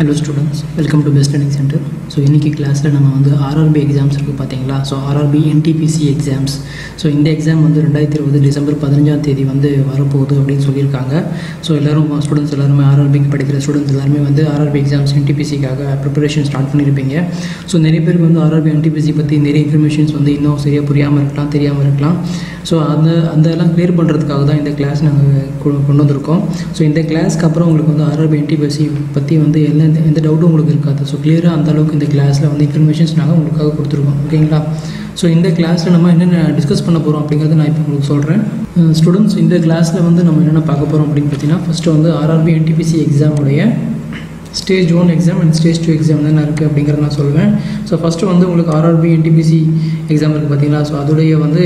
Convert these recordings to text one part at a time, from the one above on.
hello students welcome to best learning centre so இன்றைக்கி கிளாஸில் நம்ம வந்து ஆர்ஆர்பி எக்ஸாம்ஸ் இருக்குது பார்த்தீங்களா so RRB NTPC exams so இந்த எக்ஸாம் வந்து ரெண்டாயிரத்தி இருபது டிசம்பர் பதினஞ்சாம் தேதி வந்து வரப்போகுது அப்படின்னு சொல்லியிருக்காங்க ஸோ எல்லோரும் ஸ்டூடெண்ட்ஸ் எல்லாருமே ஆர்ஆர்பிக்கு படிக்கிற ஸ்டூடெண்ட்ஸ் எல்லாருமே வந்து ஆர்ஆர்பி எக்ஸாம்ஸ் என்டிபிசிக்காக ப்ரிப்பரேஷன் ஸ்டார்ட் பண்ணியிருப்பீங்க ஸோ நிறைய பேருக்கு வந்து ஆர்ஆர்பி என்டிபிசி பற்றி நிறைய இன்ஃபர்மேஷன்ஸ் வந்து இன்னும் சரியாக புரியாமல் இருக்கலாம் தெரியாமல் இருக்கலாம் ஸோ அந்த அந்த எல்லாம் கிளியர் பண்ணுறதுக்காக தான் இந்த கிளாஸ் நாங்கள் கொண்டு வந்திருக்கோம் ஸோ இந்த கிளாஸ்க்கு அப்புறம் உங்களுக்கு வந்து ஆர்ஆர்பி என்டிபிசி பற்றி வந்து எல்லாம் எந்த எந்த டவுட்டும் உங்களுக்கு இருக்காது ஸோ கிளியராக அந்த அளவுக்கு இந்த கிளாஸில் வந்து இன்ஃபர்மேஷன்ஸ் நாங்கள் உங்களுக்காக கொடுத்துருக்கோம் ஓகேங்களா ஸோ இந்த கிளாஸில் நம்ம என்னென்ன டிஸ்கஸ் பண்ண போகிறோம் அப்படிங்கிறத நான் இப்போ உங்களுக்கு சொல்கிறேன் ஸ்டூடெண்ட்ஸ் இந்த கிளாஸில் வந்து நம்ம என்னென்ன பார்க்க போகிறோம் அப்படின்னு பார்த்தீங்கன்னா ஃபஸ்ட்டு வந்து ஆர்ஆர்பி என்டிபிசி எக்ஸாமுடைய stage one exam and stage two exam என்ன இருக்குது அப்படிங்கிறத நான் சொல்லுவேன் ஸோ ஃபஸ்ட்டு வந்து உங்களுக்கு ஆர்ஆர்பி என்டிபிசி எக்ஸாம் இருக்குது பார்த்தீங்களா ஸோ அதோடைய வந்து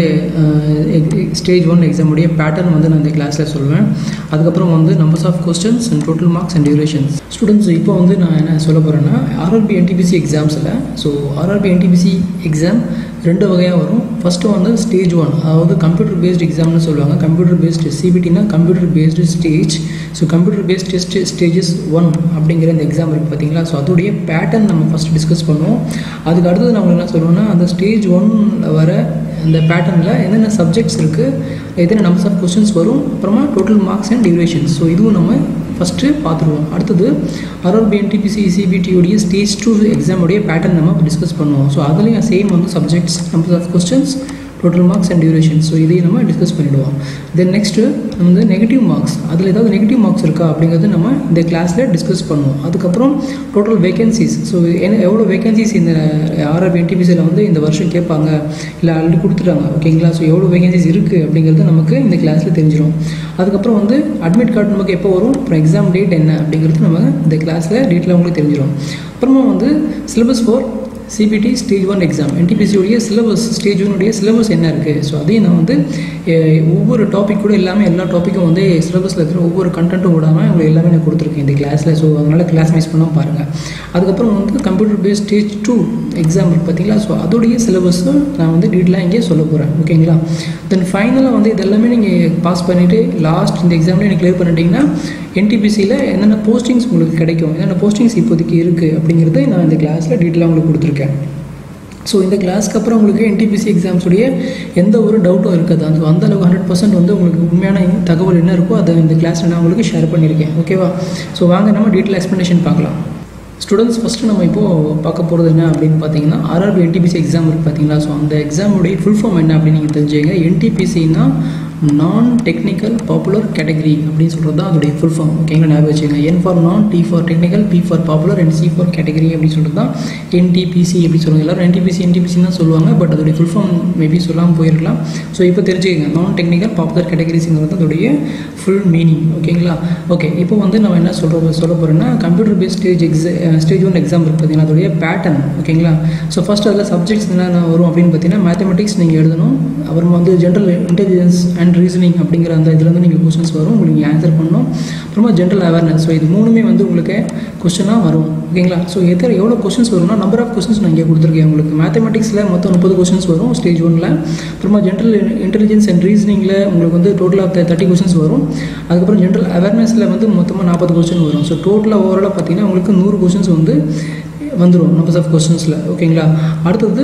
ஸ்டேஜ் ஒன் எக்ஸாமுடைய பேட்டர்ன் வந்து நான் இந்த கிளாஸில் சொல்லுவேன் அதுக்கப்புறம் வந்து numbers of questions and total marks and durations students இப்போ வந்து நான் என்ன சொல்ல போகிறேன்னா ஆர்ஆர்பி என்டிபிசி எக்ஸாம்ஸில் ஸோ ஆர்ஆர்பி என்டிபிசி எக்ஸாம் ரெண்டு வகையாக வரும் ஃபஸ்ட்டு வந்து ஸ்டேஜ் ஒன் அதாவது கம்ப்யூட்டர் பேஸ்ட் எக்ஸாம்னு சொல்லுவாங்க கம்ப்யூட்டர் பேஸ்டு சிபிடினா computer based stage so computer based test stages one அப்படிங்கிற இந்த எக்ஸாம் இருக்குது பார்த்தீங்களா ஸோ அதோடைய பேட்டர்ன் நம்ம ஃபஸ்ட் டிஸ்கஸ் பண்ணுவோம் அதுக்கு அடுத்தது நம்ம என்ன சொல்லுவோம்னா அந்த ஸ்டேஜ் ஒன் வர அந்த பேட்டர்னில் என்னென்ன சப்ஜெக்ட்ஸ் இருக்குது எத்தனை நம்பர்ஸ் ஆஃப் கொஸ்டின்ஸ் வரும் அப்புறமா total marks and durations so இதுவும் நம்ம ஃபஸ்ட்டு பார்த்துருவோம் அடுத்தது ஆர்ஆர்பி என்டிபிசி சிபிடியோடைய ஸ்டேஜ் டூ எக்ஸாமுடைய பேட்டர்ன் நம்ம டிஸ்கஸ் பண்ணுவோம் ஸோ அதுலேயும் சேம் வந்து subjects numbers of questions total marks and duration so இதையும் நம்ம டிஸ்கஸ் பண்ணிவிடுவோம் தென் நெக்ஸ்ட்டு வந்து நெகட்டிவ் மார்க்ஸ் அதில் ஏதாவது நெகட்டிவ் மார்க்ஸ் இருக்கா அப்படிங்கிறது நம்ம இந்த கிளாஸில் டிஸ்கஸ் பண்ணுவோம் அதுக்கப்புறம் டோட்டல் வேகன்சிஸ் ஸோ என்ன எவ்வளோ வேகன்சிஸ் இந்த ஆர்ஆர்பி என்டிபிசியில் வந்து இந்த வருஷம் கேட்பாங்க இல்லை ஆல்ரெடி கொடுத்துட்டாங்க ஓகேங்களா ஸோ எவ்வளோ வேகன்சிஸ் இருக்குது அப்படிங்கிறது நமக்கு இந்த கிளாஸில் தெரிஞ்சிடும் அதுக்கப்புறம் வந்து அட்மிட் கார்டு நமக்கு எப்போ வரும் அப்புறம் எக்ஸாம் டேட் என்ன அப்படிங்கிறது நம்ம இந்த கிளாஸில் டேட்டில் உங்களுக்கு தெரிஞ்சிடும் அப்புறமா வந்து syllabus for CBT stage one exam என்டிபிசியோடைய சிலபஸ் ஸ்டேஜ் ஒன்னுடைய சிலபஸ் என்ன இருக்குது ஸோ அதையும் நான் வந்து ஒவ்வொரு டாபிக் கூட எல்லாமே எல்லா டாப்பிக்கும் வந்து சிலபஸில் இருக்கிற ஒவ்வொரு கண்டென்ட்டும் விடாமல் உங்களுக்கு எல்லாமே நான் கொடுத்துருக்கேன் இந்த கிளாஸில் ஸோ அதனால் கிளாஸ் மிஸ் பண்ணால் பாருங்கள் அதுக்கப்புறம் வந்து computer based stage two exam இருக்குது பார்த்தீங்களா ஸோ அதோடைய சிலபஸும் நான் வந்து டீட்டெயிலாக இங்கே சொல்ல போகிறேன் ஓகேங்களா தென் ஃபைனலாக வந்து இதெல்லாமே நீங்கள் பாஸ் பண்ணிவிட்டு லாஸ்ட் இந்த எக்ஸாமில் நீங்கள் கிளியர் பண்ணிட்டீங்கன்னா என்டிபிசியில் என்னென்ன போஸ்டிங்ஸ் உங்களுக்கு கிடைக்கும் என்னென்ன போஸ்டிங்ஸ் இப்போதைக்கு இருக்குது அப்படிங்கிறத நான் இந்த கிளாஸில் டீட்டெயிலாக உங்களுக்கு கொடுத்துருக்கேன் ஸோ இந்த கிளாஸ்க்கு அப்புறம் உங்களுக்கு என்டிபிசி எக்ஸாம்ஸுடைய எந்த ஒரு டவுட்டும் இருக்காது அந்த அந்த அளவுக்கு ஹண்ட்ரட் பர்சன்ட் வந்து உங்களுக்கு உண்மையான தகவல் என்ன இருக்கோ அதை இந்த கிளாஸில் நான் உங்களுக்கு ஷேர் பண்ணியிருக்கேன் ஓகேவா ஸோ வாங்க நம்ம டீட்டெயில் எக்ஸ்ப்ளனேஷன் பார்க்கலாம் ஸ்டூடெண்ட்ஸ் ஃபஸ்ட்டு நம்ம இப்போது பார்க்க போகிறது என்ன அப்படின்னு பார்த்தீங்கன்னா ஆர்ஆர்பி என்டிபிசி எக்ஸாம் இருக்குது பார்த்தீங்களா ஸோ அந்த எக்ஸாமுடைய ஃபுல் ஃபார்ம் என்ன அப்படின்னு நீங்கள் தெரிஞ்சுங்க என்டிபிசின்னா நான் டெக்னிக்கல் பாப்புலர் கேட்டகரி அப்படின்னு சொல்கிறது தான் அதோடைய ஃபுல் ஃபார்ம் ஓகேங்களா ஞாபகம் வச்சுக்கோங்க N for non T for technical P for popular and C for category அப்படின்னு சொல்கிறது தான் என்டிபிசி அப்படி சொல்லுவாங்க எல்லாரும் என்டிபிசி என்டிபிசி தான் சொல்லுவாங்க பட் அதோடைய ஃபுல் ஃபார்ம் மேபி சொல்லாமல் போயிருக்கலாம் ஸோ இப்போ தெரிஞ்சுக்கங்க நான் டெக்னிக்கல் பாப்புலர் கேட்டகரிஸுங்கிறது அதோடைய ஃபுல் மீனிங் ஓகேங்களா ஓகே இப்போ வந்து நம்ம என்ன சொல்கிற சொல்ல போகிறோன்னா computer based stage exam stage one exam இருக்குது பார்த்தீங்கன்னா அதோடைய பேட்டர்ன் ஓகேங்களா ஸோ ஃபஸ்ட் அதில் சப்ஜெக்ட்ஸ் என்னென்ன வரும் அப்படின்னு பார்த்தீங்கன்னா மேத்தமெட்டிக்ஸ் நீங்கள் எழுதணும் அப்புறமா வந்து ஜென்ரல் இன்டெலிஜென்ஸ் அண்ட் ரீசனிங் அப்படிங்கிற அந்த இதுலேருந்து நீங்கள் கொஸ்டின்ஸ் வரும் உங்களுக்கு நீங்கள் ஆன்சர் பண்ணணும் அப்புறமா ஜென்ரல் அவேர்னஸ் ஸோ இது மூணுமே வந்து உங்களுக்கு கொஸ்டினாக வரும் ஓகேங்களா ஸோ எத்தனை எவ்வளோ கொஸ்டின்ஸ் வரும்னா நம்பர் ஆஃப் கொஸ்டின்ஸ் நான் இங்கே கொடுத்துருக்கேன் உங்களுக்கு மேத்தமெட்டிக்ஸில் மொத்தம் முப்பது கொஸ்டின்ஸ் வரும் ஸ்டேஜ் ஒனில் அப்புறமா ஜென்ரல் இன்டெலிஜென்ஸ் அண்ட் ரீசனிங்கில் உங்களுக்கு வந்து டோட்டல் ஆஃப் தேர்ட்டி கொஸ்டின்ஸ் வரும் அதுக்கப்புறம் ஜென்ரல் அவேர்னஸில் வந்து மொத்தமாக நாற்பது கொஸ்டின் வரும் ஸோ டோட்டலாக ஓவராலாக பார்த்தீங்கன்னா உங்களுக்கு நூறு கொஸ்டின்ஸ் வந்து வந்துடும் நம்பர்ஸ் ஆஃப் கொஸ்டின்ஸில் ஓகேங்களா அடுத்தது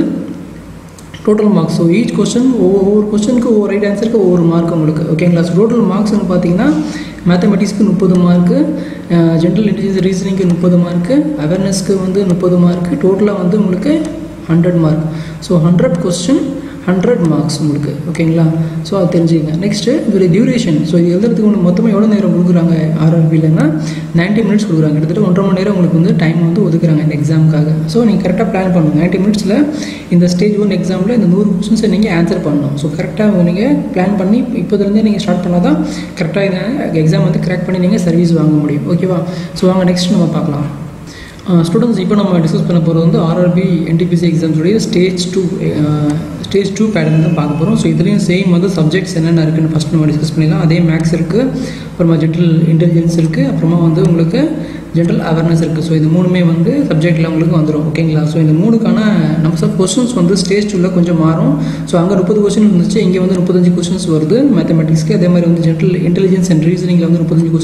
total marks so each question ஒவ்வொரு கொஸ்டினுக்கு ஒவ்வொரு ரைட் ஆன்சருக்கு ஒவ்வொரு மார்க் உங்களுக்கு ஓகேங்களா ஸோ டோட்டல் மார்க்ஸ்னு பார்த்தீங்கன்னா மேத்தமெட்டிக்ஸ்க்கு முப்பது மார்க்கு ஜென்ரல் இன்டெலிஜென்ஸ் ரீசனிங்க்கு முப்பது மார்க்கு அவேர்னஸ்க்கு வந்து முப்பது மார்க்கு டோட்டலாக வந்து உங்களுக்கு hundred mark so hundred question hundred marks உங்களுக்கு ஓகேங்களா ஸோ அது தெரிஞ்சுக்கங்க நெக்ஸ்ட்டு இதோடைய டியூரேஷன் ஸோ இது எழுதுறதுக்கு உங்களுக்கு மொத்தமாக எவ்வளோ நேரம் கொடுக்குறாங்க ஆர்ஆர்பிலன்னா நைன்ட்டி மினிட்ஸ் கொடுக்குறாங்க கிட்டத்தட்ட ஒன்றரை மணி நேரம் உங்களுக்கு வந்து டைம் வந்து ஒதுக்குறாங்க இந்த எக்ஸாமுக்காக ஸோ நீங்கள் கரெக்டாக பிளான் பண்ணணும் நைன்ட்டி மினிட்ஸில் இந்த ஸ்டேஜ் ஒன் எக்ஸாமில் இந்த நூறு கொஸ்டின்ஸை நீங்கள் ஆன்சர் பண்ணணும் ஸோ கரெக்டாக நீங்கள் பிளான் பண்ணி இப்போதுலேருந்தே நீங்கள் ஸ்டார்ட் பண்ணால் தான் கரெக்டாக இதை எக்ஸாம் வந்து கிராக் பண்ணி நீங்கள் சர்வீஸ் வாங்க முடியும் ஓகேவா ஸோ வாங்க நெக்ஸ்ட் நம்ம பார்க்கலாம் ஸ்டூடெண்ட்ஸ் இப்போ நம்ம டிஸ்கஸ் பண்ண போகிறது வந்து ஆர்ஆர்பி என்டிபிசி எக்ஸாம்ஸுடைய stage two stage two pattern தான் பார்க்க போகிறோம் ஸோ இதுலேயும் சேம் வந்து சப்ஜெக்ட்ஸ் என்னென்ன இருக்குன்னு ஃபஸ்ட் நம்ம டிஸ்கஸ் பண்ணிடலாம் அதே மேக்ஸ் இருக்குது அப்புறமா ஜென்ரல் இன்டெலிஜென்ஸ் இருக்குது அப்புறமா வந்து உங்களுக்கு ஜென்ரல் அவேர்னஸ் இருக்குது ஸோ இது மூணுமே வந்து சப்ஜெக்டில் உங்களுக்கு வந்துடும் ஓகேங்களா ஸோ இந்த மூணுக்கான நம்பர்ஸ் ஆஃப் கொஸ்டின்ஸ் வந்து ஸ்டேஜ் டூவில் கொஞ்சம் மாறும் ஸோ அங்கே முப்பது கொஸ்டின் இருந்துச்சு இங்கே வந்து முப்பத்தஞ்சு கொஸ்டின்ஸ் வருது மேத்தமெட்டிக்ஸ்க்கு அதே மாதிரி வந்து ஜென்ரல் இன்டெலிஜென்ஸ் அண்ட் ரீசனிங்கில் வந்து முப்பத்தஞ்சு கொஸ்டின்ஸ்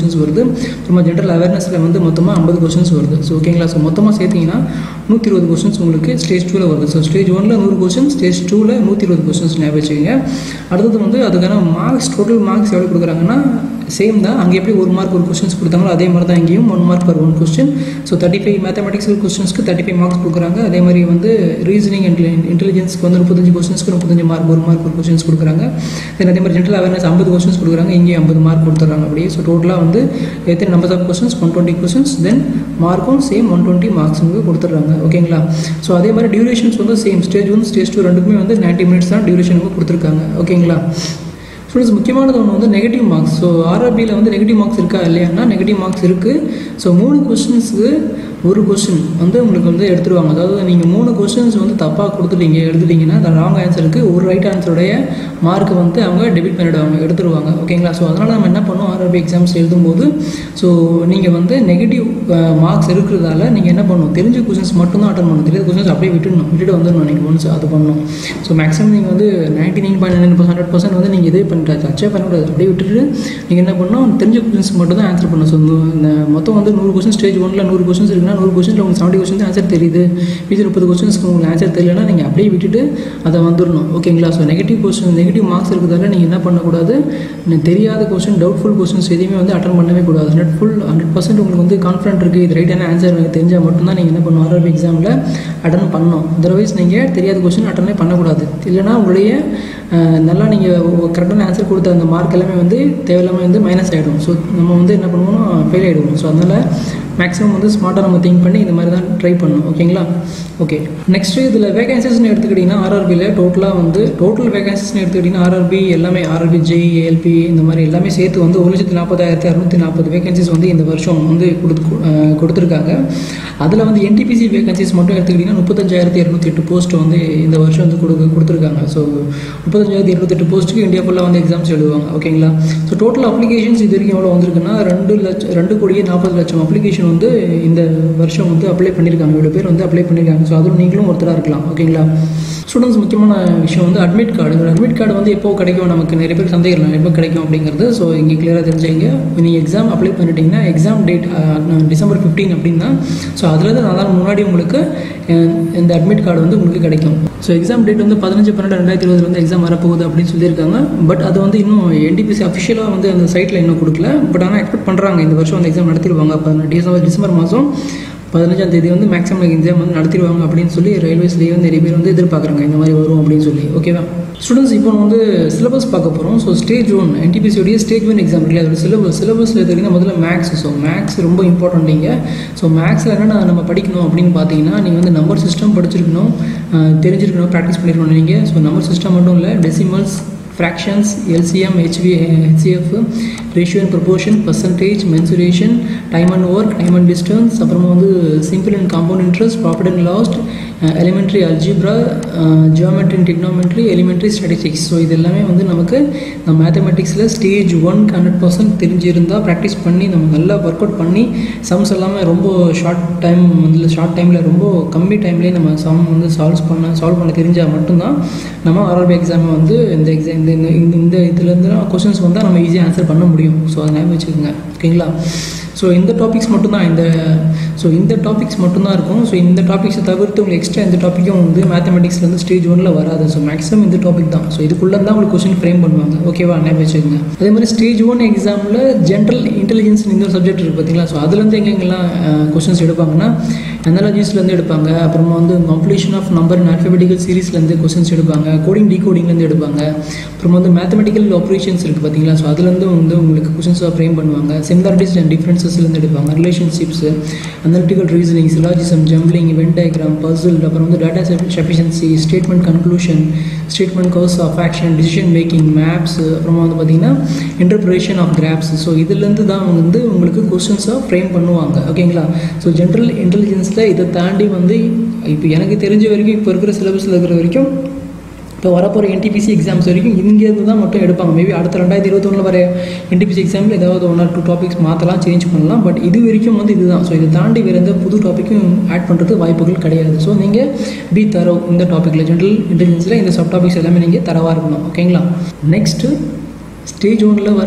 கொஷின்ஸ் வருது அப்புறமா ஜென்ரல் அவேர்னஸில் வந்து மொத்தமாக ஐம்பது கொஷின்ஸ் வருது ஸோ ஓகேங்களா ஸோ மொத்தமாக சேர்த்திங்கன்னா நூற்றி இருபது கொஷின்ஸ் உங்களுக்கு ஸ்டேஜ் டூவில் வருது ஸோ ஸ்டேஜ் ஒனில் நூறு கொஷின் ஸ்டேஜ் டூவில் நூற்றி இருபது கொஷின்ஸ் ஞாபகம் வச்சுக்கோங்க அடுத்தது வந்து அதுக்கான மார்க்ஸ் டோட்டல் மார்க்ஸ் எவ்வளோ கொடுக்குறாங்கன்னா சேம் தான் அங்கே எப்படி ஒரு மார்க் ஒரு கொஸ்டின்ஸ் கொடுத்தாங்களோ அதே மாதிரி தான் இங்கேயும் one mark per one question so thirty five mathematics கொஸ்டின்ஸ்க்கு தேர்ட்டி ஃபைவ் மார்க்ஸ் கொடுக்குறாங்க அதே மாதிரி வந்து ரீசனிங் அண்ட் இன்டெலிஜென்ஸ்க்கு வந்து முப்பத்தஞ்சு கொஸ்டின்ஸ்க்கு முப்பத்தஞ்சு மார்க் ஒரு மார்க் ஒரு கொஸ்டின்ஸ் கொடுக்குறாங்க தென் அதே மாதிரி ஜென்ரல் அவேர்னஸ் ஐம்பது கொஸ்டின்ஸ் கொடுக்குறாங்க இங்கேயும் ஐம்பது மார்க் கொடுத்துட்றாங்க அப்படியே ஸோ டோட்டலாக வந்து எத்தனை number of questions one twenty questions then மார்க்கும் சேம் ஒன் டுவெண்ட்டி மார்க்ஸ் வந்து கொடுத்துட்றாங்க ஓகேங்களா ஸோ அதே மாதிரி டியூரேஷன்ஸ் வந்து same stage one stage two ரெண்டுக்குமே வந்து நைன்ட்டி மினிட்ஸ் தான் டியூரேஷனுக்கு கொடுத்துருக்காங்க ஓகேங்களா ஸ்டூடெண்ட்ஸ் முக்கியமானது ஒன்று வந்து நெகட்டிவ் மார்க்ஸ் ஸோ ஆர்ஆர்பியில் வந்து நெகட்டிவ் மார்க்ஸ் இருக்கா இல்லையானா நெகட்டிவ் மார்க்ஸ் இருக்குது ஸோ மூணு கொஸ்டின்ஸுக்கு ஒரு கொஸ்டின் வந்து உங்களுக்கு வந்து எடுத்துருவாங்க அதாவது நீங்கள் மூணு கொஸ்டின்ஸ் வந்து தப்பாக கொடுத்துட்டீங்க எடுத்துட்டீங்கன்னா அந்த ராங் ஆன்சருக்கு ஒரு ரைட் ஆன்சருடைய மார்க்கை வந்து அவங்க டெபிட் பண்ணிவிடுவாங்க எடுத்துருவாங்க ஓகேங்களா ஸோ அதனால் நம்ம என்ன பண்ணுவோம் ஆர்ஆர்பி எக்ஸாம்ஸ் எழுதும்போது ஸோ நீங்கள் வந்து நெகட்டிவ் மார்க்ஸ் இருக்கிறதால நீங்கள் என்ன பண்ணணும் தெரிஞ்ச கொஸ்டின்ஸ் மட்டும் தான் அட்டன் பண்ணணும் தெரியாத கொஸ்டின்ஸ் அப்படியே விட்டுடணும் விட்டுட்டு வந்துடணும் நீங்கள் ஒன்ஸ் அது பண்ணணும் ஸோ மேக்ஸிமம் நீங்கள் வந்து ninety nine point nine hundred percent வந்து நீங்கள் இதே பண்ணிட்டாச்சு அச்சீவ் பண்ணக்கூடாது அப்படியே விட்டுட்டு நீங்கள் என்ன பண்ணணும் தெரிஞ்ச கொஸ்டின்ஸ் மட்டும் தான் ஆன்சர் பண்ணணும் ஸோ இந்த மொத்தம் வந்து நூறு கொஸ்டின் ஸ்டேஜ் ஒன்ல நூறு கொஸ்டின்ஸ் இருக்குன்னா நூறு கொஸ்டினில் உங்களுக்கு செவன்ட்டி கொஸ்டின் ஆன்சர் தெரியுது மீதி முப்பது கொஸ்டின்ஸ்க்கு உங்களுக்கு ஆன்சர் தெரியலனா நீங்கள் அப்படியே விட்டுட்டு அதை வந்துடணும் ஓகேங்களா so negative question negative marks இருக்கிறதால நீங்கள் என்ன பண்ணக்கூடாது இன்னும் தெரியாத கொஸ்டின் டவுட்ஃபுல் கொஸ்டின்ஸ் எதையுமே வந்து அட்டன் பண்ணவே கூடாது ஹண்ட்ரட் ஃபுல் ஹண்ட்ரட் பர்சன்ட் உங்களுக்கு வந்து கான்ஃபிடன்ட் இருக்குது இது ரைட்டான ஆன்சர் எனக்கு தெரிஞ்சால் மட்டும்தான் நீங்கள் என்ன பண்ணணும் ஆர்ஆர்பி எக்ஸாமில் அட்டன் பண்ணணும் அதர்வைஸ் நீங்கள் தெரியாத கொஸ்டின் அட்டனே பண்ணக்கூடாது இல்லைனா உங்களுடைய அஹ், நல்லா நீங்கள் கரெக்டான ஆன்சர் கொடுத்த அந்த மார்க் எல்லாமே வந்து தேவையில்லாமல் வந்து மைனஸ் ஆகிடும் ஸோ நம்ம வந்து என்ன பண்ணுவோம்னா ஃபெயில் ஆகிடுவோம் ஸோ அதனால் மேக்ஸிமம் வந்து ஸ்மார்ட்டாக நம்ம திங்க் பண்ணி இந்த மாதிரி தான் ட்ரை பண்ணணும் ஓகேங்களா ஓகே நெக்ஸ்ட்டு இதில் வேகன்சிஸ்னு எடுத்துக்கிட்டிங்கன்னா ஆர்ஆர்பியில் டோட்டலாக வந்து டோட்டல் வேகன்சிஸ்னு எடுத்துக்கிட்டிங்கன்னா ஆர்ஆர்பி எல்லாமே ஆர்ஆர்பி ஜெய் ஏஎல்பி இந்த மாதிரி எல்லாமே சேர்த்து வந்து ஒரு லட்சத்தி நாற்பதாயிரத்தி அறுநூற்றி நாற்பது வேகன்சிஸ் வந்து இந்த வருஷம் வந்து கொடுத்து அஹ், கொடுத்துருக்காங்க அதில் வந்து என்டிபிசி வேகன்சிஸ் மட்டும் எடுத்துக்கிட்டிங்கன்னா முப்பத்தஞ்சாயிரத்தி இரநூத்தி எட்டு போஸ்ட் வந்து இந்த வருஷம் வந்து கொடுக்க கொடுத்துருக்காங்க ஸோ முப்பத்தஞ்சாயிரத்தி இருபத்தெட்டு போஸ்ட்டுக்கு இந்தியா ஃபுல்லாக வந்து எக்ஸாம்ஸ் எழுதுவாங்க ஓகேங்களா ஸோ டோட்டல் அப்ளிகேஷன்ஸ் இது வரைக்கும் எவ்வளோ வந்திருக்குன்னா ரெண்டு லட்சம் ரெண்டு கோடியே நாற்பது லட்சம் அப்ளிகேஷன் வந்து இந்த வருஷம் வந்து அப்ளை பண்ணியிருக்காங்க இவ்வளோ பேர் வந்து அப்ளை பண்ணியிருக்காங்க ஸோ அதுவும் நீங்களும் ஒருத்தராக இருக்கலாம் ஓகேங்களா ஸ்டூடெண்ட்ஸ் முக்கியமான விஷயம் வந்து அட்மிட் கார்டு இந்த அட்மிட் கார்டு வந்து எப்போ கிடைக்கும் நமக்கு நிறைய பேர் சந்தேகம் இல்லை எப்போ கிடைக்கும் அப்படிங்கிறது ஸோ இங்கே கிளியராக தெரிஞ்சுங்க நீங்கள் எக்ஸாம் அப்ளை பண்ணிட்டீங்கன்னா எக்ஸாம் டேட் டிசம்பர் ஃபிஃப்டீன் அப்படின்னா ஸோ அதுலேருந்து நாலு முன்னாடி உங்களுக்கு அஹ், இந்த அட்மிட் கார்டு வந்து உங்களுக்கு கிடைக்கும் ஸோ எக்ஸாம் டேட் வந்து பதினஞ்சு பன்னெண்டு ரெண்டாயிரத்தி இருபதுல வந்து எக்ஸாம் வரப்போகுது அப்படின்னு சொல்லியிருக்காங்க பட் அது வந்து இன்னும் என்டிபிசி அஃபிஷியலாக வந்து அந்த சைட்டில் இன்னும் கொடுக்கல பட் ஆனால் எக்ஸ்பெக்ட் பண்ணுறாங்க இந்த வருஷம் அந்த எக்ஸாம் நடத்திடுவாங்க அப்போ டிசம்பர் டிசம்பர் மாதம் பதினஞ்சாம் தேதி வந்து மேக்ஸிமம் எக்ஸாம் வந்து நடத்திடுவாங்க அப்படின்னு சொல்லி ரயில்வேஸ்லேயே வந்து நிறைய பேர் வந்து எதிர்பார்க்குறாங்க இந்த மாதிரி வரும் அப்படின்னு சொல்லி ஓகேவா ஸ்டூடெண்ட்ஸ் இப்போ நம்ம வந்து சிலபஸ் பார்க்க போகிறோம் ஸோ ஸ்டேஜ் ஒன் என்டிபிசியோடைய ஸ்டேஜ் ஒன் எக்ஸாம் இல்லையா அதோட சிலபஸ் சிலபஸில் எடுத்துக்கிட்டிங்கன்னா முதல்ல மேக்ஸ் ஸோ மேக்ஸ் ரொம்ப இம்பார்ட்டன்ட் நீங்கள் ஸோ மேக்ஸில் என்னென்ன நம்ம படிக்கணும் அப்படின்னு பார்த்தீங்கன்னா நீங்கள் வந்து நம்பர் சிஸ்டம் படிச்சிருக்கணும் அஹ், தெரிஞ்சிருக்கணும் ப்ராக்டிஸ் பண்ணியிருக்கணும் நீங்கள் ஸோ நம்பர் சிஸ்டம் மட்டும் இல்லை decimals fractions LCM HV HCF ratio and proportion percentage mensuration time and work time and distance அப்புறமா வந்து simple and compound interest profit and loss elementary algebra geometry and trigonometry elementary statistics so இது எல்லாமே வந்து நமக்கு நம்ம மேத்தமெட்டிக்ஸில் stage ஒன்க்கு hundred percent தெரிஞ்சிருந்தால் ப்ராக்டிஸ் பண்ணி நம்ம நல்லா ஒர்க் அவுட் பண்ணி சம்ஸ் எல்லாமே ரொம்ப ஷார்ட் டைம் வந்து ஷார்ட் டைமில் ரொம்ப கம்மி டைம்லேயே நம்ம சம் வந்து சால்வ் பண்ண சால்வ் பண்ண தெரிஞ்சால் மட்டும்தான் நம்ம ஆர்ஆர்பி எக்ஸாமை வந்து இந்த எக்ஸாம் இந்த இந்த இந்த இந்த இதுலேருந்து கொஸ்டின்ஸ் வந்தால் நம்ம ஈஸியாக ஆன்சர் பண்ண முடியும் ஸோ அதை ஞாபகம் வச்சுக்கோங்க ஓகேங்களா ஸோ இந்த டாபிக்ஸ் மட்டும்தான் இந்த ஸோ இந்த டாபிக்ஸ் மட்டும்தான் இருக்கும் ஸோ இந்த டாபிக்ஸை தவிர்த்து உங்களுக்கு எக்ஸ்ட்ரா இந்த டாப்பிக்கும் வந்து மேத்தமெட்டிக்ஸ்ல வந்து ஸ்டேஜ் ஒன்ல வராது ஸோ மேக்ஸிமம் இந்த டாபிக் தான் ஸோ இதுக்குள்ளே தான் உங்களுக்கு கொஸ்டின் ஃப்ரேம் பண்ணுவாங்க ஓகேவா ஞாபகம் வச்சுக்கோங்க அதே மாதிரி ஸ்டேஜ் ஒன் எக்ஸாமில் ஜென்ரல் இன்டெலிஜென்ஸ் இந்த ஒரு சப்ஜெக்ட் இருக்குது பார்த்தீங்களா ஸோ அதுலேருந்து எங்கெங்கெல்லாம் கொஸ்டின்ஸ் எடுப்பாங்கன்னா அனாலஜிஸ்லேருந்து எடுப்பாங்க அப்புறமா வந்து competition of number and alphabetical சீரீஸ்லேருந்து கொஸ்டின்ஸ் எடுப்பாங்க கோடிங் டிகோடிங்லேருந்து எடுப்பாங்க அப்புறமா வந்து மேத்தமெட்டிக்கல் ஆப்ரேஷன்ஸ் இருக்குது பார்த்தீங்களா ஸோ அதுலேருந்து வந்து உங்களுக்கு கொஸ்டின்ஸாக ஃப்ரேம் பண்ணுவாங்க சிமிலாரிட்டிஸ் அண்ட் டிஃப்ரென்சஸ்லேருந்து எடுப்பாங்க relationships analytical reasoning syllogism jumbling event diagram puzzle அப்புறம் வந்து data sufficiency statement conclusion statement course of action decision making maps அப்புறமா வந்து பார்த்தீங்கன்னா இன்டர்பிரேஷன் ஆஃப் கிராப்ஸ் ஸோ இதுலேருந்து தான் வந்து உங்களுக்கு கொஸ்டின்ஸாக ஃப்ரேம் பண்ணுவாங்க ஓகேங்களா ஸோ ஜென்ரல் இன்டெலிஜென்ஸில் இதை தாண்டி வந்து இப்போ எனக்கு தெரிஞ்ச வரைக்கும் இப்போ இருக்கிற சிலபஸில் இருக்கிற வரைக்கும் இப்போ வரப்போகிற என்டிபிசி எக்ஸாம்ஸ் வரைக்கும் இங்கேருந்து தான் மட்டும் எடுப்பாங்க மேபி அடுத்த ரெண்டாயிரத்தி இருபத்தொன்னில் வர என்டிபிசி எக்ஸாமில் ஏதாவது ஒன் ஆர் டூ டாபிக்ஸ் மாற்றலாம் சேஞ்ச் பண்ணலாம் பட் இது வரைக்கும் வந்து இதுதான் ஸோ இதை தாண்டி வேறு எந்த புது டாப்பிக்கும் ஆட் பண்ணுறது வாய்ப்புகள் கிடையாது ஸோ நீங்கள் பி தரவு இந்த டாப்பிக்கில் ஜென்ரல் இன்டெலிஜென்ஸில் இந்த சப் டாபிக்ஸ் எல்லாமே நீங்கள் தரவாக இருக்கணும் ஓகேங்களா நெக்ஸ்ட்டு ஸ்டேஜ் ஒன்ல வர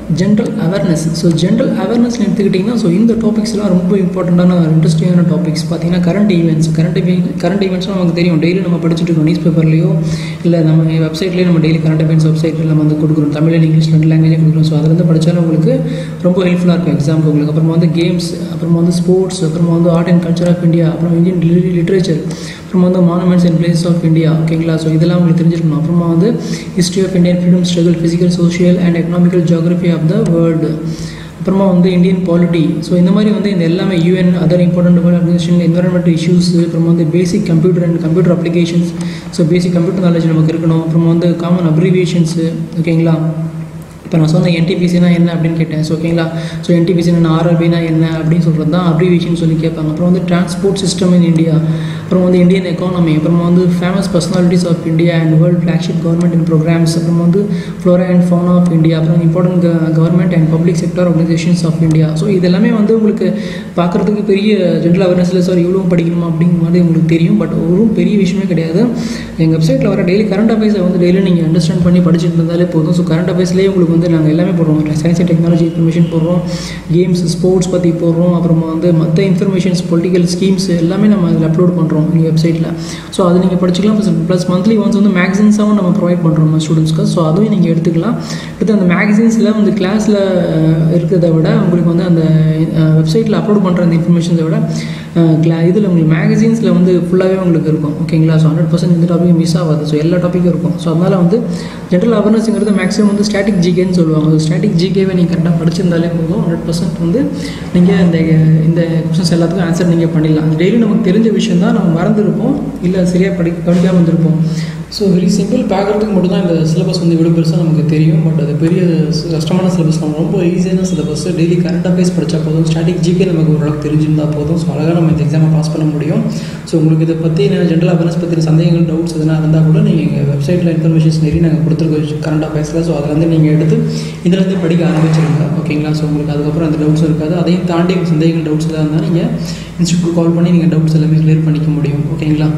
ஜென்ரல் அவேர்னஸ் ஸோ ஜென்ரல் அவேர்னஸ்னு எடுத்துக்கிட்டிங்கன்னா ஸோ இந்த டாபிக்ஸ்லாம் ரொம்ப இம்பார்ட்டண்ட்டான இன்ட்ரெஸ்டிங்கான டாபிக்ஸ் பார்த்தீங்கன்னா கரண்ட் ஈவெண்ட்ஸ் கரண்ட் கரண்ட் ஈவெண்ட்ஸ்லாம் நமக்கு தெரியும் டெய்லி நம்ம படிச்சுட்டு இருக்கோம் நியூஸ் பேப்பர்லையோ இல்லை நம்ம வெப்சைட்லேயே நம்ம டெய்லி கரண்ட் அஃபேர்ஸ் வெப்சைட்டில் நம்ம வந்து கொடுக்குறோம் தமிழ் அண்ட் இங்கிலீஷ் ரெண்டு லாங்குவேஜ் கொடுக்குறோம் ஸோ அதுலேருந்து படித்தாலும் உங்களுக்கு ரொம்ப ஹெல்ப்ஃபுல்லாக இருக்கும் எக்ஸாம்பிள் உங்களுக்கு அப்புறமா வந்து கேம்ஸ் அப்புறமா வந்து ஸ்போர்ட்ஸ் அப்புறமா வந்து art and culture of India அப்புறம் இந்தியன் லிட்ரேச்சர் அப்புறமா வந்து monuments and places of India ஓகேங்களா ஸோ இதெல்லாம் உங்களுக்கு தெரிஞ்சிருக்கணும் அப்புறமா வந்து history of Indian freedom struggle physical social and economical geography of the world அப்புறமா வந்து இந்தியன் பாலிட்டி ஸோ இந்த மாதிரி வந்து இந்த எல்லாமே UN other important world organisation environment issues அப்புறமா வந்து basic computer and computer applications so basic computer knowledge நமக்கு இருக்கணும் அப்புறமா வந்து காமன் அப்ரிவியேஷன்ஸு ஓகேங்களா இப்போ நான் சொன்ன என்டிபிசினா என்ன அப்படின்னு கேட்டேன் ஸோ ஓகேங்களா ஸோ என்டிபிசினா ஆர்ஆர்பினா என்ன அப்படின்னு சொல்கிறது தான் அப்ரிவேஷன் சொல்லி கேட்பாங்க அப்புறம் வந்து டிரான்ஸ்போர்ட் சிஸ்டம் இன் இந்தியா அப்புறம் வந்து இந்தியன் எக்கானமி அப்புறமா வந்து famous personalities of India and world flagship government in programmes அப்புறம் வந்து flora and fauna of India அப்புறம் important government and public sector organisations of India so இதெல்லாமே வந்து உங்களுக்கு பார்க்குறதுக்கு பெரிய ஜென்ரல் அவேர்னஸில் சார் இவ்வளோ படிக்கணுமா அப்படிங்கிற மாதிரி உங்களுக்கு தெரியும் பட் ஒரு பெரிய விஷயமே கிடையாது எங்கள் வெப்சைட்டில் வர டெய்லி கரண்ட் அஃபேர்ஸை வந்து டெய்லி நீங்கள் அண்டர்ஸ்டாண்ட் பண்ணி படிச்சுட்டு இருந்தாலே போதும் ஸோ கரண்ட் அஃபேர்ஸ்லேயே உங்களுக்கு வந்து நாங்கள் எல்லாமே போடுறோம் சயின்ஸ் அண்ட் டெக்னாலஜி இன்ஃபர்மேஷன் போடுறோம் கேம்ஸ் ஸ்போர்ட்ஸ் பற்றி போடுறோம் அப்புறமா வந்து மற்ற இன்ஃபர்மேஷன்ஸ் பொலிட்டிக்கல் ஸ்கீம்ஸ் எல்லாமே நம்ம அதில் அப்லோட் பண்ணுறோம் எங்கள் வெப்சைட்டில் ஸோ அது நீங்கள் படிச்சிக்கலாம் ப்ளஸ் ப்ளஸ் மந்த்லி ஒன்ஸ் வந்து மேக்சின்ஸாகவும் நம்ம ப்ரொவைட் பண்ணுறோம் நம்ம ஸ்டூடெண்ட்ஸ்க்கு ஸோ அதுவும் நீங்கள் எடுத்துக்கலாம் எடுத்து அந்த மேக்சின்ஸில் வந்து கிளாஸில் இருக்கிறத விட உங்களுக்கு வந்து அந்த வெப்சைட்டில் அப்லோட் பண்ணுற அந்த இன்ஃபர்மேஷன்ஸை விட கிளா இதில் உங்களுக்கு மேகசின்ஸில் வந்து ஃபுல்லாகவே உங்களுக்கு இருக்கும் ஓகேங்களா ஸோ ஹண்ட்ரட் பர்சன்ட் இந்த டாப்பிக்கும் மிஸ் ஆகாது ஸோ எல்லா டாப்பிக்கும் இருக்கும் ஸோ அதனால் வந்து ஜென்ரல் அவேர்னஸ்ங்கிறது மேக்ஸிமம் வந்து ஸ்டாட்டிக் ஜிகேன்னு சொல்லுவாங்க ஸ்டாட்டிக் ஜிகேவை நீங்கள் கரெக்டாக படிச்சிருந்தாலே போதும் ஹண்ட்ரட் பர்சன்ட் வந்து நீங்கள் இந்த இந்த கொஸ்டின்ஸ் எல்லாத்துக்கும் ஆன்சர் நீங்கள் பண்ணிடலாம் அது டெய்லி நமக்கு தெரிஞ்ச விஷயம் தான் நம்ம மறந்துருப்போம் இல்லை சரியாக படி படிக்காமல் இருந்திருப்போம் ஸோ வெரி சிம்பிள் பார்க்குறதுக்கு மட்டும் தான் இந்த சிலபஸ் வந்து இவ்வளோ பெருசாக நமக்கு தெரியும் பட் அது பெரிய கஷ்டமான சிலபஸ் நம்ம ரொம்ப ஈஸியான சிலபஸ் டெய்லி கரண்ட் அஃபேர்ஸ் படித்தா போதும் ஸ்டாட்டிக் ஜிகே நமக்கு ஓரளவுக்கு தெரிஞ்சிருந்தால் போதும் ஸோ அழகாக நம்ம இந்த எக்ஸாமை பாஸ் பண்ண முடியும் ஸோ உங்களுக்கு இதை பற்றி ஜென்ரல் அவேர்னஸ் பற்றின சந்தேகங்கள் டவுட்ஸ் எதனா இருந்தால் கூட நீங்கள் எங்கள் வெப்சைட்டில் இன்ஃபர்மேஷன்ஸ் நிறைய நாங்கள் கொடுத்துருக்கோம் கரண்ட் அஃபேர்ஸில் ஸோ அதில் வந்து நீங்கள் எடுத்து இதுலேருந்து படிக்க ஆரம்பிச்சிருங்க ஓகேங்களா ஸோ உங்களுக்கு அதுக்கப்புறம் அந்த டவுட்ஸ் இருக்காது அதையும் தாண்டி சந்தேகங்கள் டவுட்ஸ் எதாவது இருந்தால் நீங்கள் இன்ஸ்டியூட் கால் பண்ணி நீங்கள் டவுட்ஸ் எல்லாமே கிளியர் பண்ணிக்க முடியும் ஓகேங்களா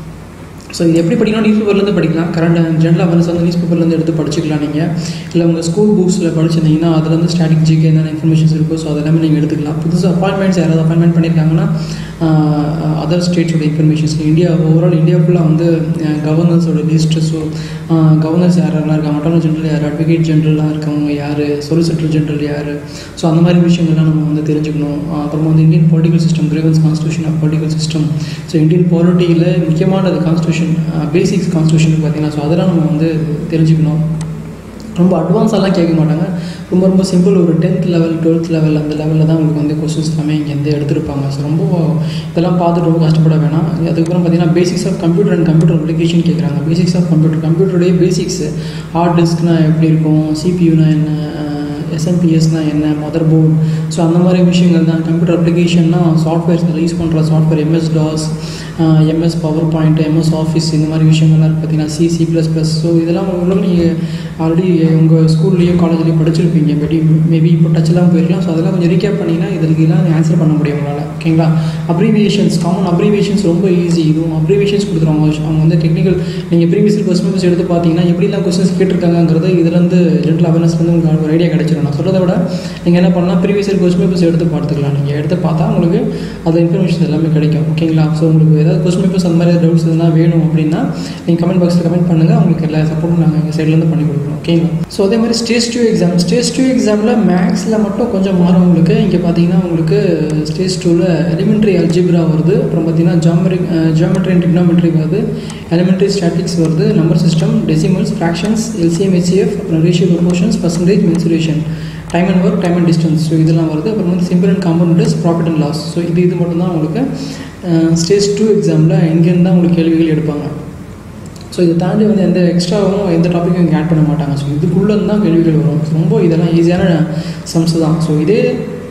ஸோ இது எப்படி படிக்கணும் நியூஸ் பேப்பர்லேருந்து படிக்கலாம் கரண்ட் ஜென்ரல் அவேர்னஸ் வந்து நியூஸ் பேப்பர்லேருந்து எடுத்து படிச்சுக்கலாம் நீங்கள் இல்லை உங்கள் ஸ்கூல் புக்ஸில் படிச்சிருந்தீங்கன்னா அதுலேருந்து ஸ்டாட்டிக் ஜிகே என்னென்ன இன்ஃபர்மேஷன்ஸ் இருக்கோ ஸோ அதெல்லாமே நீங்கள் எடுத்துக்கலாம் புதுசாக அப்பாயின்மெண்ட்ஸ் யாராவது அப்பாயின்மெண்ட் பண்ணியிருக்காங்கன்னா அதர் ஸ்டேட்ஸோட இன்ஃபர்மேஷன்ஸ் இந்தியா ஓவரால் இந்தியா ஃபுல்லாக வந்து கவர்னர்ஸோட லிஸ்ட்டு ஸோ கவர்னர்ஸ் யாரெல்லாம் இருக்காங்க அட்டார்னி ஜென்ரல் யார் அட்வொகேட் ஜென்ரலாக இருக்கவங்க யார் சொலிசிட்டர் ஜென்ரல் யார் ஸோ அந்த மாதிரி விஷயங்கள்லாம் நம்ம வந்து தெரிஞ்சுக்கணும் அப்புறமா வந்து Indian political system grievance constitution of political system so Indian பாலிட்டியில் முக்கியமானது கான்ஸ்டியூஷன் பேசிக்ஸ் கான்ஸ்டியூஷன் பார்த்தீங்கன்னா ஸோ அதெல்லாம் நம்ம வந்து தெரிஞ்சுக்கணும் ரொம்ப அட்வான்ஸாலாம் கேட்க மாட்டாங்க ரொம்ப ரொம்ப சிம்பிள் ஒரு டென்த் லெவல் டுவெல்த் லெவல் அந்த லெவலில் தான் உங்களுக்கு வந்து கொஸ்டின்ஸ் எல்லாமே இங்கேருந்து எடுத்திருப்பாங்க ஸோ ரொம்ப இதெல்லாம் பார்த்துட்டு ரொம்ப கஷ்டப்பட வேணாம் அதுக்கப்புறம் பார்த்தீங்கன்னா basics of computer and computer application கேட்குறாங்க பேசிக்ஸ் ஆஃப் கம்ப்யூட்டர் கம்ப்யூட்டருடைய பேசிக்ஸ் ஹார்ட் டிஸ்க்னா எப்படி இருக்கும் சிபியூனா என்ன எஸ்எம்பிஎஸ்னால் என்ன மதர் போர்டு ஸோ அந்த மாதிரி விஷயங்கள் தான் கம்ப்யூட்டர் அப்ளிகேஷன்னா சாஃப்ட்வேர்ஸ் யூஸ் பண்ணுற software MS DOS MS PowerPoint MS Office இந்த மாதிரி விஷயங்கள்லாம் இருக்குது பார்த்தீங்கன்னா C C plus plus so இதெல்லாம் உங்களுக்கு நீங்கள் ஆல்ரெடி உங்கள் ஸ்கூல்லேயோ காலேஜ்லேயோ படிச்சிருப்பீங்க மேபி மேபி இப்போ டச்செல்லாம் போயிருக்கலாம் ஸோ அதெல்லாம் கொஞ்சம் ரீகேப் பண்ணிங்கன்னா இதற்கெல்லாம் ஆன்சர் பண்ண முடியும் உங்களால் ஓகேங்களா அப்ரிவியேஷன்ஸ் காமன் அப்ரிவியேஷன்ஸ் ரொம்ப ஈஸி இதுவும் அப்ரிவியேஷன்ஸ் கொடுத்துருவாங்க அவங்க வந்து டெக்னிக்கல் நீங்கள் ப்ரீவியஸ் கொஸ்டின் பேப்பர்ஸ் எடுத்து பார்த்தீங்கன்னா எப்படிலாம் கொஸ்டின்ஸ் கேட்டிருக்காங்கிறது இதுலேருந்து ஜென்ரல் அவேர்னஸ்லேருந்து உங்களுக்கு ஒரு ஐடியா கிடைச்சிடும் நான் சொல்கிறத விட நீங்கள் என்ன பண்ணலாம் ப்ரீவியஸ் கொஸ்டின் பேப்பர்ஸ் எடுத்து பார்த்துக்கலாம் நீங்கள் எடுத்து பார்த்தா உங்களுக்கு அந்த இன்ஃபர்மேஷன் எல்லாமே கிடைக்கும் ஓகேங்களா ஸோ உங்களுக்கு ஏதாவது கொஸ்டின் பேப்பர்ஸ் அந்த மாதிரி டவுட்ஸ் எதுனா வேணும் அப்படின்னா நீங்கள் கமெண்ட் பாக்ஸில் கமெண்ட் பண்ணுங்கள் உங்களுக்கு எல்லா சப்போர்ட்டும் நாங்கள் எங்கள் சைட்லேருந்து பண்ணி கொடுக்குறோம் ஓகேங்களா ஸோ அதே மாதிரி stage two exam stage two எக்ஸாமில் மேக்ஸில் மட்டும் கொஞ்சம் மாறும் உங்களுக்கு இங்கே பார்த்தீங்கன்னா உங்களுக்கு ஸ்டேஜ் டூவில் எலிமெண்ட்ரி அல்ஜிப்ரா வருது அப்புறம் பார்த்தீங்கன்னா ஜாமெட்ரி ஜியோமெட்ரி அண்ட் டிக்னாமெட்ரி வருது எலிமெண்ட்ரி ஸ்டாட்டிக்ஸ் வருது number system decimals fractions LCM HCF அப்புறம் ratio proportions percentage mensuration time and work time and distance so இதெல்லாம் வருது அப்புறம் வந்து simple and compounders profit and loss so இது இது மட்டும் தான் உங்களுக்கு ஸ்டேஜ் டூ எக்ஸாமில் இங்கேருந்து தான் உங்களுக்கு கேள்விகள் எடுப்பாங்க ஸோ இதை தாண்டி வந்து எந்த எக்ஸ்ட்ராவும் எந்த டாப்பிக்கும் இங்கே ஆட் பண்ண மாட்டாங்க ஸோ இதுக்குள்ளே தான் கேள்விகள் வரும் ரொம்ப இதெல்லாம் ஈஸியான சம்ஸ் தான் ஸோ இதே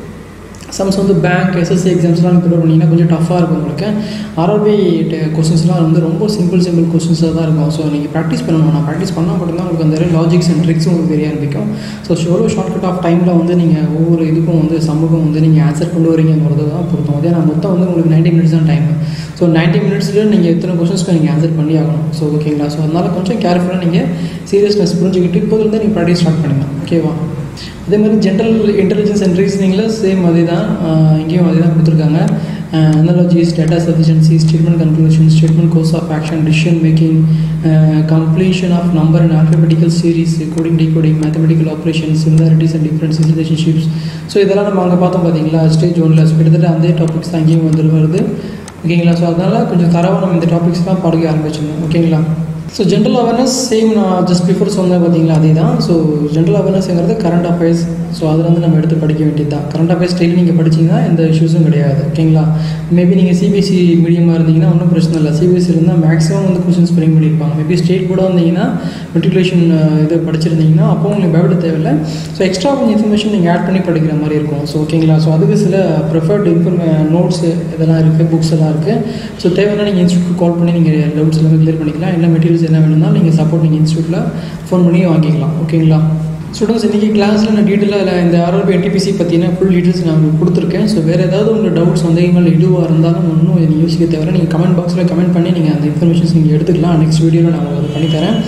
சம்ஸ் வந்து பேங்க் எஸ்எஸ்சி எக்ஸாம்ஸ்லாம் ப்ரிப்பேர் பண்ணிங்கன்னா கொஞ்சம் டஃப்பாக இருக்கும் உங்களுக்கு ஆர்ஆர்பி கொஸ்டின்ஸ்லாம் வந்து ரொம்ப சிம்பிள் சிம்பிள் கொஸ்டின்ஸாக தான் இருக்கும் ஸோ நீங்கள் ப்ராக்டிஸ் பண்ணணும் நான் ப்ராக்டிஸ் பண்ணால் மட்டும்தான் உங்களுக்கு அந்த லாஜிக்ஸ் அண்ட் ட்ரிக்ஸும் உங்களுக்கு தெரிய ஆரம்பிக்கும் ஸோ எவ்வளோ ஷார்ட்கட் ஆஃப் டைமில் வந்து நீங்கள் ஒவ்வொரு இதுக்கும் வந்து சமூகம் வந்து நீங்கள் ஆன்சர் கொண்டு வரீங்கிறது தான் பொருத்தம் அதே நான் மொத்தம் வந்து உங்களுக்கு நைன்ட்டி மினிட்ஸ் தான் டைம் ஸோ நைன்ட்டி மினிட்ஸில் நீங்கள் எத்தனை கொஸ்டின்ஸ்க்கு நீங்கள் ஆன்சர் பண்ணி ஆகணும் ஸோ ஓகேங்களா ஸோ அதனால் கொஞ்சம் கேர்ஃபுல்லாக நீங்கள் சீரியஸ்னஸ் புரிஞ்சுக்கிட்டு இப்போதுலேருந்து நீங்கள் ப்ராக்டிஸ் ஸ்டார்ட் பண்ணுங்கள் ஓகேவா அதே மாதிரி ஜென்ரல் இன்டெலிஜென்ஸ் அண்ட் ரீசனிங்கில் சேம் அதே தான் ஆஹ் இங்கேயும் அதே தான் கொடுத்துருக்காங்க analogies data sufficiency statement conclusion statement course of action decision making completion of number and alphabetical series coding decoding mathematical operation similarities and differences relationships so இதெல்லாம் நம்ம அங்கே பார்த்தோம் பார்த்தீங்களா ஸ்டேஜ் ஒன்ல ஸோ கிட்டத்தட்ட அதே டாபிக்ஸ் தான் இங்கேயும் வந்து வருது ஓகேங்களா ஸோ அதனால் கொஞ்சம் தரவாக நம்ம இந்த டாபிக்ஸ் தான் படிக்க ஆரம்பிச்சிடணும் ஓகேங்களா ஸோ ஜென்ரல் அவேர்னஸ் சேம் நான் ஜஸ்ட் பிஃபோர் சொன்னேன் பார்த்தீங்களா அதே தான் ஸோ ஜென்ரல் அவேர்னஸ்ங்கிறது கரண்ட் அஃபேர்ஸ் ஸோ அதில் வந்து நம்ம எடுத்து படிக்க வேண்டியது தான் கரண்ட் அஃபேர்ஸ் டெய்லி நீங்கள் படிச்சீங்கன்னா எந்த இஷ்யூஸும் கிடையாது ஓகேங்களா மேபி நீங்கள் சிபிஎஸ்சி மீடியமாக இருந்தீங்கன்னா ஒன்றும் பிரச்சனை இல்லை சிபிஎஸ்சி இருந்தால் மேக்ஸிமம் வந்து கொஸ்டின்ஸ் ஃப்ரேம் பண்ணியிருப்பாங்க மேபி ஸ்டேட் கூட வந்தீங்கன்னா மெட்ரிகுலேஷன் இது படிச்சிருந்தீங்கன்னா அப்போ உங்களுக்கு பயப்பட தேவையில்லை ஸோ எக்ஸ்ட்ரா கொஞ்சம் இன்ஃபர்மேஷன் நீங்கள் ஆட் பண்ணி படிக்கிற மாதிரி இருக்கும் ஸோ ஓகேங்களா ஸோ அதுக்கு சில ப்ரிஃபர்ட் இன்ஃபர்மே நோட்ஸ் இதெல்லாம் இருக்குது புக்ஸ் எல்லாம் இருக்குது ஸோ தேவைன்னா நீங்கள் இன்ஸ்டியூட் கால் பண்ணி நீங்கள் டவுட்ஸ் எல்லாமே கிளியர் பண்ணிக்கலாம் என்ன மெட்டீரியல்ஸ் என்ன வேணும்னா நீங்கள் சப்போர்ட் நீங்கள் இன்ஸ்டியூட்டில் ஃபோன் பண்ணி வாங்கிக்கலாம் ஓகேங்களா ஸ்டூடெண்ட்ஸ் இன்றைக்கி கிளாஸில் நான் டீட்டெயிலாக இந்த ஆர்ஆர்பி என்டிபிசி பற்றின ஃபுல் டீட்டெயில்ஸ் நான் உங்களுக்கு கொடுத்துருக்கேன் ஸோ வேறு ஏதாவது உங்கள் டவுட்ஸ் சந்தேகங்கள் எதுவாக இருந்தாலும் ஒன்றும் நீங்கள் யோசிக்க தேவை நீங்கள் கமெண்ட் பாக்ஸில் கமெண்ட் பண்ணி நீங்கள் அந்த இன்ஃபர்மேஷன்ஸ் நீங்கள் எடுத்துக்கலாம் நெக்ஸ்ட் வீடியோவில் நான் உங்களுக்கு பண்ணித்தரேன்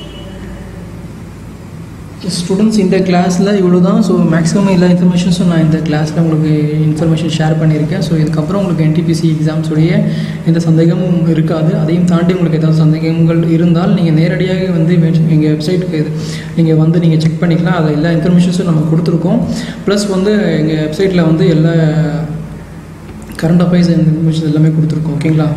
ஸ்டூடெண்ட்ஸ் இந்த கிளாஸில் இவ்வளோ தான் ஸோ மேக்ஸிமம் எல்லா இன்ஃபர்மேஷன்ஸும் நான் இந்த கிளாஸில் உங்களுக்கு இன்ஃபர்மேஷன் ஷேர் பண்ணியிருக்கேன் ஸோ இதுக்கப்புறம் உங்களுக்கு என்டிபிசி எக்ஸாம்ஸுடைய எந்த சந்தேகமும் இருக்காது அதையும் தாண்டி உங்களுக்கு ஏதாவது சந்தேகங்கள் இருந்தால் நீங்கள் நேரடியாக வந்து எங்கள் வெப்சைட்டுக்கு நீங்கள் வந்து நீங்கள் செக் பண்ணிக்கலாம் அதில் எல்லா இன்ஃபர்மேஷன்ஸும் நம்ம கொடுத்துருக்கோம் ப்ளஸ் வந்து எங்கள் வெப்சைட்டில் வந்து எல்லா கரண்ட் அஃபேர்ஸ் இன்ஃபர்மேஷன் எல்லாமே கொடுத்துருக்கோம் ஓகேங்களா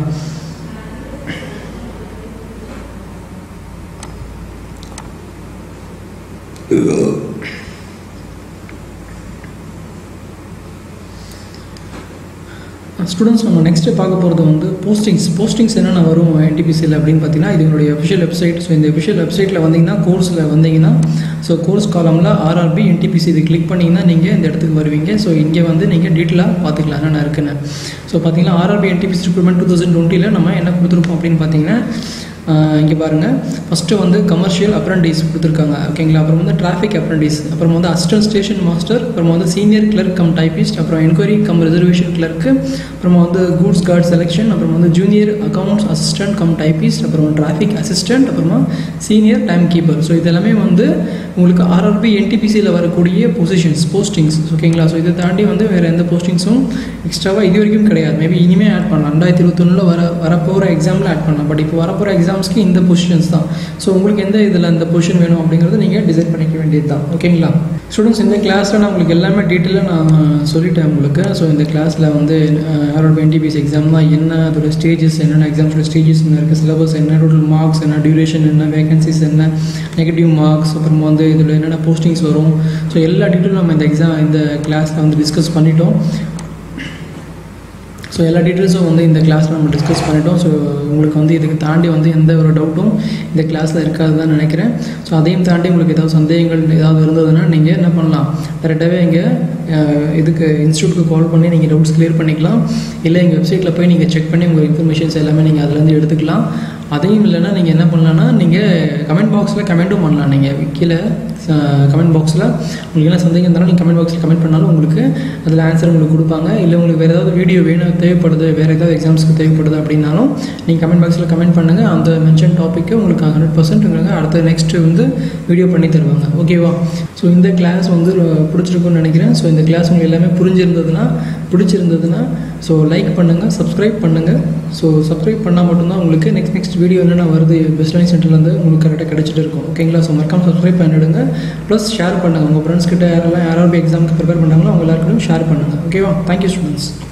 ஸ்டூடெண்ட்ஸ் நம்ம நெக்ஸ்ட்டு பார்க்க போகிறது வந்து போஸ்டிங்ஸ் போஸ்டிங்ஸ் என்னென்ன வரும் என்டிபிசியில் அப்படின்னு பார்த்தீங்கன்னா இது என்னுடைய அஃபிஷியல் வெப்சைட் ஸோ இந்த அஃபிஷியல் வெப்சைட்டில் வந்தீங்கன்னா கோர்ஸில் வந்தீங்கன்னா ஸோ கோர்ஸ் காலமில் ஆர்ஆர்பி என்டிபிசி இது கிளிக் பண்ணிங்கன்னா நீங்கள் இந்த இடத்துக்கு வருவீங்க ஸோ இங்கே வந்து நீங்கள் டீட்டெயிலாக பார்த்துக்கலாம் என்னென்ன இருக்குன்னு ஸோ பார்த்தீங்கன்னா RRB NTPC recruitment two thousand டுவெண்ட்டியில் நம்ம என்ன கொடுத்துருப்போம் அப்படின்னு பார்த்தீங்கன்னா இங்கே பாருங்கள் ஃபஸ்ட்டு வந்து கமர்ஷியல் அப்ரண்டிஸ் கொடுத்துருக்காங்க ஓகேங்களா அப்புறம் வந்து டிராஃபிக் அப்ரண்டிஸ் அப்புறம் வந்து அசிஸ்டன்ட் ஸ்டேஷன் மாஸ்டர் அப்புறம் வந்து சீனியர் கிளர்க் கம் டைப்பிஸ்ட் அப்புறம் என்கொயரி கம் ரிசர்வேஷன் கிளர்க்கு அப்புறம் வந்து கூட்ஸ் கார்டு செலெக்ஷன் அப்புறம் வந்து junior accounts assistant cum typist அப்புறம் டிராஃபிக் அசிஸ்டன்ட் அப்புறமா சீனியர் டைம் கீப்பர் ஸோ இதெல்லாமே வந்து உங்களுக்கு ஆர்ஆர்பி என்டிபிசியில் வரக்கூடிய பொசிஷன்ஸ் போஸ்டிங்ஸ் ஓகேங்களா ஸோ இதை தாண்டி வந்து வேறு எந்த போஸ்டிங்ஸும் எக்ஸ்ட்ராவாக இது வரைக்கும் கிடையாது மேபி இனிமேல் ஆட் பண்ணலாம் ரெண்டாயிரத்தி இருபத்தொன்னில் வர வரப்போகிற எக்ஸாமில் ஆட் பண்ணலாம் பட் இப்போ வரப்போகிற எக்ஸாம்ஸ்க்கு இந்த பொசிஷன்ஸ் தான் ஸோ உங்களுக்கு எந்த இதில் இந்த பொசிஷன் வேணும் அப்படிங்கிறத நீங்கள் டிசைட் பண்ணிக்க வேண்டியது தான் ஓகேங்களா ஸ்டூடெண்ட்ஸ் இந்த கிளாஸில் நான் உங்களுக்கு எல்லாமே டீட்டெயிலாக நான் சொல்லிட்டேன் உங்களுக்கு ஸோ இந்த கிளாஸில் வந்து ஆரோட என்டிபிஎஸ் எக்ஸாம் தான் என்ன அதோட ஸ்டேஜஸ் என்னென்ன எக்ஸாம்ஸோட ஸ்டேஜஸ் என்ன இருக்குது சிலபஸ் என்ன டோட்டல் மார்க்ஸ் என்ன டியூரேஷன் என்ன வேகன்சிஸ் என்ன நெகட்டிவ் மார்க்ஸ் அப்புறமா வந்து இதில் என்னென்ன போஸ்டிங்ஸ் வரும் ஸோ எல்லா டீட்டெயிலும் நம்ம இந்த எக்ஸாம் இந்த கிளாஸில் வந்து டிஸ்கஸ் பண்ணிட்டோம் ஸோ எல்லா டீட்டெயில்ஸும் வந்து இந்த கிளாஸில் நம்ம டிஸ்கஸ் பண்ணிட்டோம் ஸோ உங்களுக்கு வந்து இதுக்கு தாண்டி வந்து எந்த ஒரு டவுட்டும் இந்த கிளாஸில் இருக்காது தான் நினைக்கிறேன் ஸோ அதையும் தாண்டி உங்களுக்கு ஏதாவது சந்தேகங்கள் ஏதாவது இருந்ததுன்னா நீங்கள் என்ன பண்ணலாம் டேரெக்டாகவே இங்கே இதுக்கு இன்ஸ்டியூட்டுக்கு கால் பண்ணி நீங்கள் டவுட்ஸ் கிளியர் பண்ணிக்கலாம் இல்லை எங்கள் வெப்சைட்டில் போய் நீங்கள் செக் பண்ணி உங்கள் இன்ஃபர்மேஷன்ஸ் எல்லாமே நீங்கள் அதுலேருந்து எடுத்துக்கலாம் அதையும் இல்லைன்னா நீங்கள் என்ன பண்ணலான்னா நீங்கள் கமெண்ட் பாக்ஸில் கமெண்ட்டும் பண்ணலாம் நீங்கள் கீழே கமெண்ட் பாக்ஸில் உங்களுக்கு என்ன சந்தேகம் இருந்தாலும் நீங்கள் கமெண்ட் பாக்ஸில் கமெண்ட் பண்ணாலும் உங்களுக்கு அதில் ஆன்சர் உங்களுக்கு கொடுப்பாங்க இல்லை உங்களுக்கு வேறு ஏதாவது வீடியோ வேணும் தேவைப்படுது வேறு ஏதாவது எக்ஸாம்ஸ்க்கு தேவைப்படுது அப்படின்னாலும் நீங்கள் கமெண்ட் பாக்ஸில் கமெண்ட் பண்ணுங்கள் அந்த மென்ஷன் டாப்பிக்கு உங்களுக்கு ஹண்ட்ரட் பர்சன்ட் உங்களுக்கு அடுத்த நெக்ஸ்ட்டு வந்து வீடியோ பண்ணி தருவாங்க ஓகேவா ஸோ இந்த கிளாஸ் வந்து பிடிச்சிருக்குன்னு நினைக்கிறேன் ஸோ இந்த கிளாஸ் உங்களுக்கு எல்லாமே புரிஞ்சிருந்ததுன்னா பிடிச்சிருந்ததுன்னா ஸோ லைக் பண்ணுங்கள் சப்ஸ்கிரைப் பண்ணுங்கள் ஸோ சப்ஸ்கிரைப் பண்ணால் மட்டும்தான் உங்களுக்கு நெக்ஸ்ட் நெக்ஸ்ட் வீடியோ என்னென்ன வருது பெஸ்ட் லேர்னிங் சென்டர்லேருந்து உங்களுக்கு கரெக்டாக கிடச்சிட்டு இருக்கும் ஓகேங்களா ஸோ மறக்காம சப்ஸ்கிரைப் பண்ணிவிடுங்க ப்ளஸ் ஷேர் பண்ணுங்கள் உங்கள் ஃப்ரெண்ட்ஸ் கிட்ட யாரெல்லாம் யாராவது எக்ஸாமுக்கு ப்ரிப்பேர் பண்ணாங்களோ அவங்க எல்லாருக்கும் ஷேர் பண்ணுங்கள் ஓகேவா தேங்க்யூ ஸ்டூடெண்ட்ஸ்